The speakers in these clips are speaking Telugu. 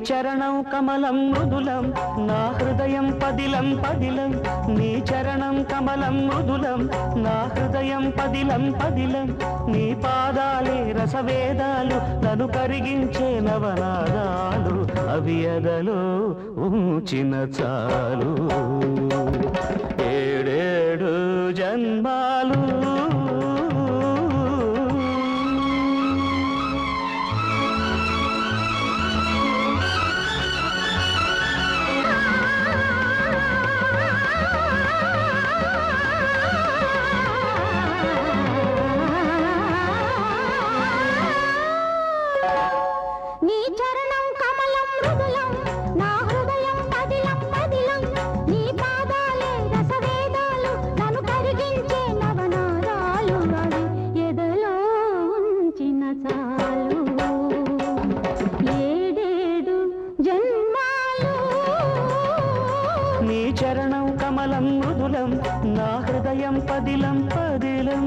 చరణం కమలం మృదులం నా హృదయం పదిలం పదిలం నీ చరణం కమలం మృదులం నా హృదయం పదిలం పదిలం నీ పాదాలే రసవేదాలు నన్ను కరిగించే నవనాదాలు అవి ఎదలో ఉంచిన చాలు ఏడేడు జన్మాలు నీ చరణం కమలం మృదులం నా హృదయం పదిలం పదిలం నీ పాదాలే రసవేదాలు నన్ను కరిగించే నవనాదాలు అవి ఎదలో ఉంచిన చాలు ఏడేడు జన్మాలు నీ చరణం కమలం మృదులం నా హృదయం పదిలం పదిలం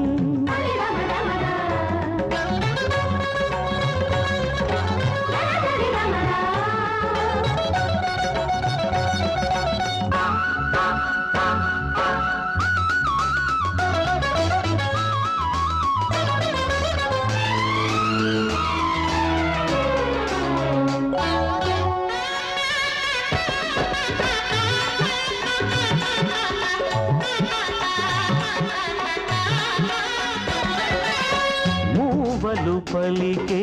మూవలు పలికే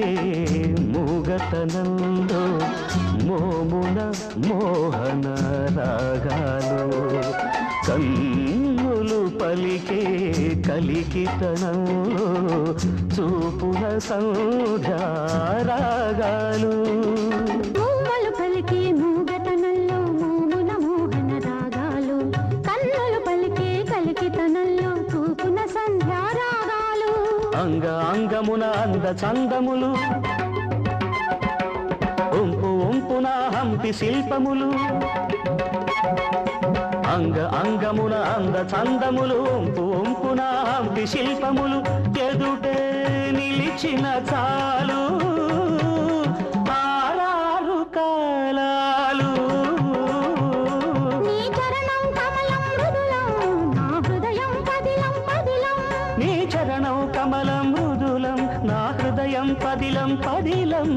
మూగతనంలో మోమున మోహన రాగాలు కన్నులు పలికే కలికితనంలో చూపున సంధ్యా రాగాలు మూవలు పలికే మూగతనంలో మోమున మోహన రాగాలు కన్నులు పలికే కలికితనంలో చూపున సంధ్యా రాగాలు అంగ అంగమున అంద చందములు ఒంపు ఒంపున హంపి శిల్పములు అంగ అంగమున అంద చందములు ఒంపు ఒంపున హంపి శిల్పములు ఎదుటే నిలిచిన చాలు ఆరారు కాలాలు నీ చరణం కమలం మృదులం నా హృదయం పదిలం పదిలం నీ చరణం కమలం మృదులం నా హృదయం పదిలం పదిలం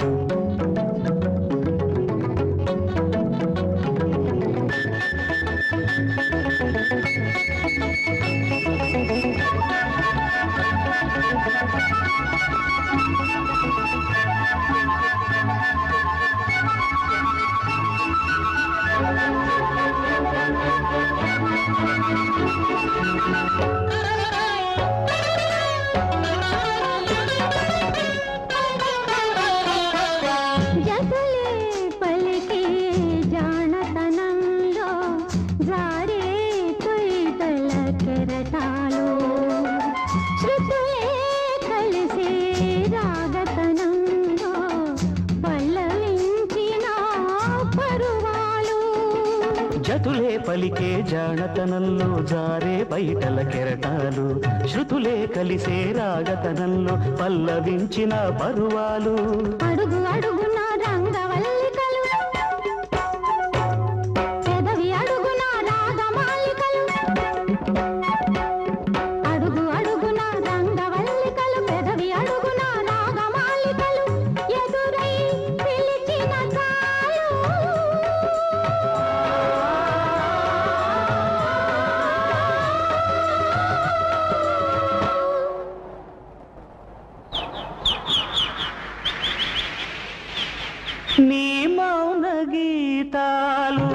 జగలే పలికే జానతనంలో జారే తొయితల కెరటాలు శృతులే కలిసే రాగతనంలో పల్లవించిన పరువాలు జతులే పలికే జానతనంలో జారే బయటల కెరటాలు శృతులే కలిసే రాగతనంలో పల్లవించిన పరువాలు అడుగు అడుగున రంగవల్లికలు పెదవి అడుగున రాగమాలికలు అడుగు అడుగున రంగవల్లికలు పెదవి అడుగున రాగమాలికలు ఎదురై పిలిచిన చాలు నీ మౌన గీతాలు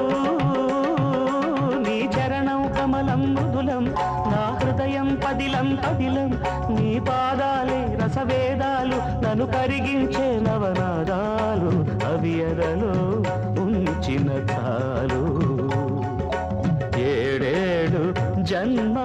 నీ చరణం కమలం మృదులం నా హృదయం పదిలం పదిలం నీ పాదాలే రసవేదాలు నన్ను కరిగించే నవనాదాలు అవి ఎదలో ఉంచిన తాలు ఏడేడు జన్మ